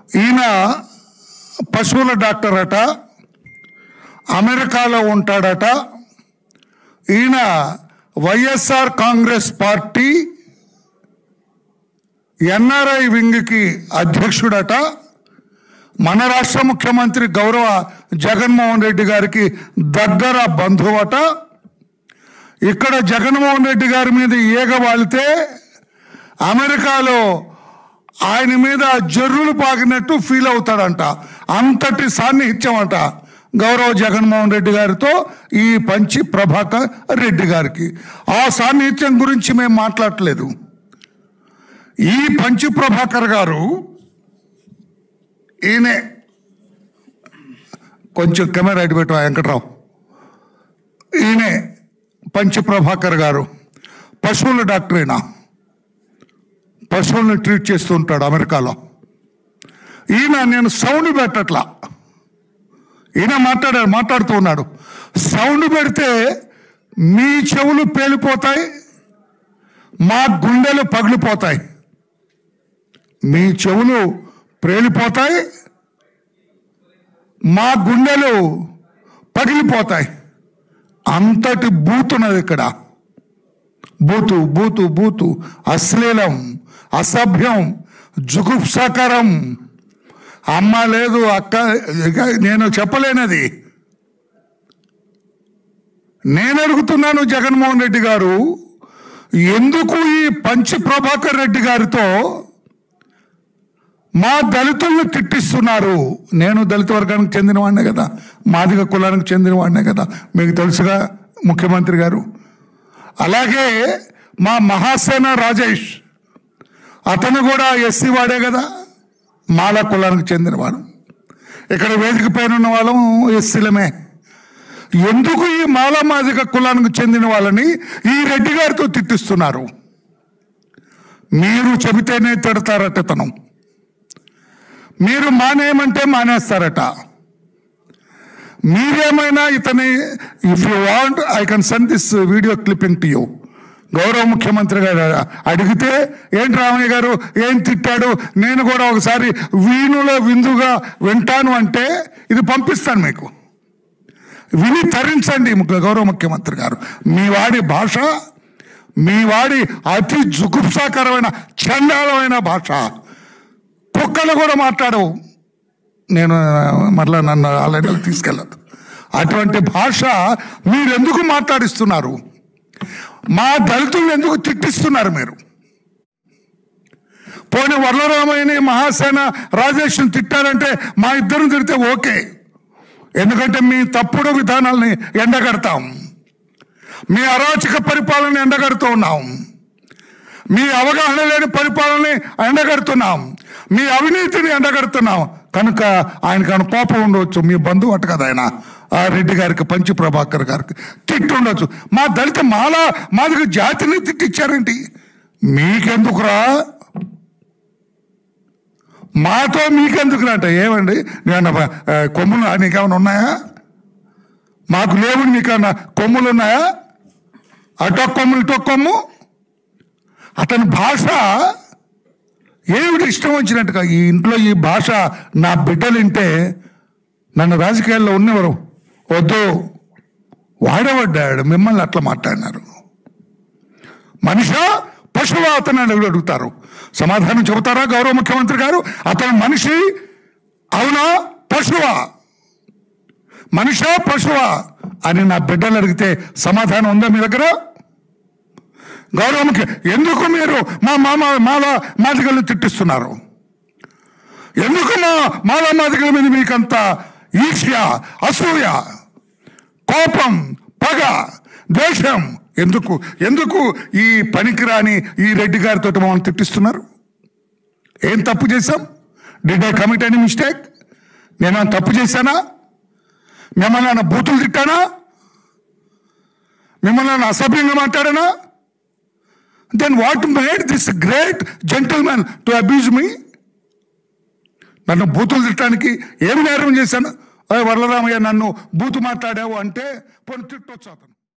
ఈయన పశువుల డాక్టర్ అట అమెరికాలో ఉంటాడట ఈయన వైఎస్ఆర్ కాంగ్రెస్ పార్టీ ఎన్ఆర్ఐ వింగ్కి అధ్యక్షుడట మన రాష్ట్ర ముఖ్యమంత్రి గౌరవ జగన్మోహన్ రెడ్డి గారికి దగ్గర బంధువట ఇక్కడ జగన్మోహన్ రెడ్డి గారి మీద ఈగ వాలితే అమెరికాలో ఆయన మీద జర్రులు పాకినట్టు ఫీల్ అవుతాడంట అంతటి సాన్నిహిత్యం అంట గౌరవ జగన్మోహన్ రెడ్డి గారితో ఈ పంచి ప్రభాకర్ రెడ్డి గారికి ఆ సాన్నిహిత్యం గురించి మేము మాట్లాడట్లేదు ఈ పంచి ప్రభాకర్ గారు ఈయనే కొంచెం కెమెరా ఇటు పెట్టు ఆ వెంకట్రావు ఈయనే పంచి ప్రభాకర్ గారు పశువుల డాక్టర్ ఈయన పశువులను ట్రీట్ చేస్తూ ఉంటాడు అమెరికాలో ఈయన నేను సౌండ్ పెట్టట్లా ఈయన మాట్లాడాడు మాట్లాడుతూ ఉన్నాడు సౌండ్ పెడితే మీ చెవులు పేలిపోతాయి మా గుండెలు పగిలిపోతాయి మీ చెవులు ప్రేలిపోతాయి మా గుండెలు పగిలిపోతాయి అంతటి బూతున్నది ఇక్కడ బూతు బూతు బూతు అశ్లీలం అసభ్యం జుగుప్సాకరం అమ్మ లేదు అక్క ఇక నేను చెప్పలేనది నేను అడుగుతున్నాను జగన్మోహన్ రెడ్డి గారు ఎందుకు ఈ పంచి ప్రభాకర్ రెడ్డి గారితో మా దళితులను తిట్టిస్తున్నారు నేను దళిత వర్గానికి చెందినవాడినే కదా మాదిగ కులానికి చెందినవాడినే కదా మీకు తెలుసుగా ముఖ్యమంత్రి గారు అలాగే మా మహాసేన రాజేష్ అతను కూడా ఎస్సీ వాడే కదా మాల కులానికి చెందినవాడు ఇక్కడ వేదిక పైన ఉన్న వాళ్ళం ఎస్సీలమే ఎందుకు ఈ మాల మాదిగ కులానికి చెందిన వాళ్ళని ఈ రెడ్డి గారితో తిట్టిస్తున్నారు మీరు చెబితేనే తిడతారట తను మీరు మానేయమంటే మానేస్తారట మీరేమైనా ఇతని if you want I can send this video clipping to you గౌరవ ముఖ్యమంత్రి గారు అడిగితే ఏంటి రామయ్య గారు ఏం తిట్టాడు నేను కూడా ఒకసారి వీణులో విందుగా వింటాను అంటే ఇది పంపిస్తాను మీకు విని తరించండి ముఖ్య- గౌరవ ముఖ్యమంత్రి గారు మీ వాడి భాష మీ వాడి అతి జుగుప్సాకరమైన చండాలమైన భాష కుక్కలు కూడా మాట్లాడవు నేను మరలా నన్ను ఆల్రెడీ తీసుకెళ్ళదు అటువంటి భాష మీరు ఎందుకు మాట్లాడిస్తున్నారు మా దళితులను ఎందుకు తిట్టిస్తున్నారు మీరు పోనీ వరలరామయ్యని మహాసేన రాజేష్ని తిట్టారంటే మా ఇద్దరిని తిడితే ఓకే ఎందుకంటే మీ తప్పుడు విధానాల్ని ఎండగడతాం మీ అరాచక పరిపాలన ఎండగడుతూ ఉన్నాం మీ అవగాహన లేని పరిపాలనని ఎండగడుతున్నాం మీ అవినీతిని ఎండగడుతున్నాం కనుక ఆయనకు ఆయన కోపం ఉండవచ్చు మీ బంధువు అట కదా ఆయన ఆ రెడ్డి గారికి పంచి ప్రభాకర్ గారికి తిట్టి ఉండొచ్చు మా దళిత మాల మాదిగ జాతిని తిట్టిచ్చారేంటి మీకెందుకురా మాతో మీకెందుకురా అంటే ఏమండి నేను ఆ, కొమ్ములు నీకేమైనా ఉన్నాయా మాకు లేవు నీకన్నా కొమ్ములు ఉన్నాయా అటో కొమ్ము ఇటో కొమ్ము అతని భాష ఏమిటి ఇష్టం వచ్చినట్టుగా ఈ ఇంట్లో ఈ భాష నా బిడ్డలు వింటే నన్ను రాజకీయాల్లో ఉన్నవారు వద్దు వాడబడ్డాడు మిమ్మల్ని అట్లా మాట్లాడినారు మనిషా పశువు అతను అని అడుగుతారు సమాధానం చెబుతారా గౌరవ ముఖ్యమంత్రి గారు అతను మనిషి అవునా పశువా మనిషా పశువా అని నా బిడ్డలు అడిగితే సమాధానం ఉందా మీ దగ్గర గౌరవ ముఖ్య ఎందుకు మీరు మా మామ మాల మాదిగలను తిట్టిస్తున్నారు ఎందుకు మా మాల మాదిగల మీద మీకంత ఈర్ష్య అసూయ కోపం పగ ద్వేషం ఎందుకు ఎందుకు ఈ పనికిరాని ఈ రెడ్డి గారితో మమ్మల్ని తిట్టిస్తున్నారు ఏం తప్పు చేశాం did I commit any mistake నేను తప్పు చేశానా మిమ్మల్ని ఏమైనా బూతులు తిట్టానా మిమ్మల్ని ఏమైనా అసభ్యంగా మాట్లాడానా then what made this great gentlemen to abuse me నన్ను బూతులు తిట్టడానికి ఏమి నేరం చేశాను "ఓయ్ వరలరామయ్య నన్ను బూతు మాట్లాడావు అంటే పోనీ తిట్టొచ్చు అతను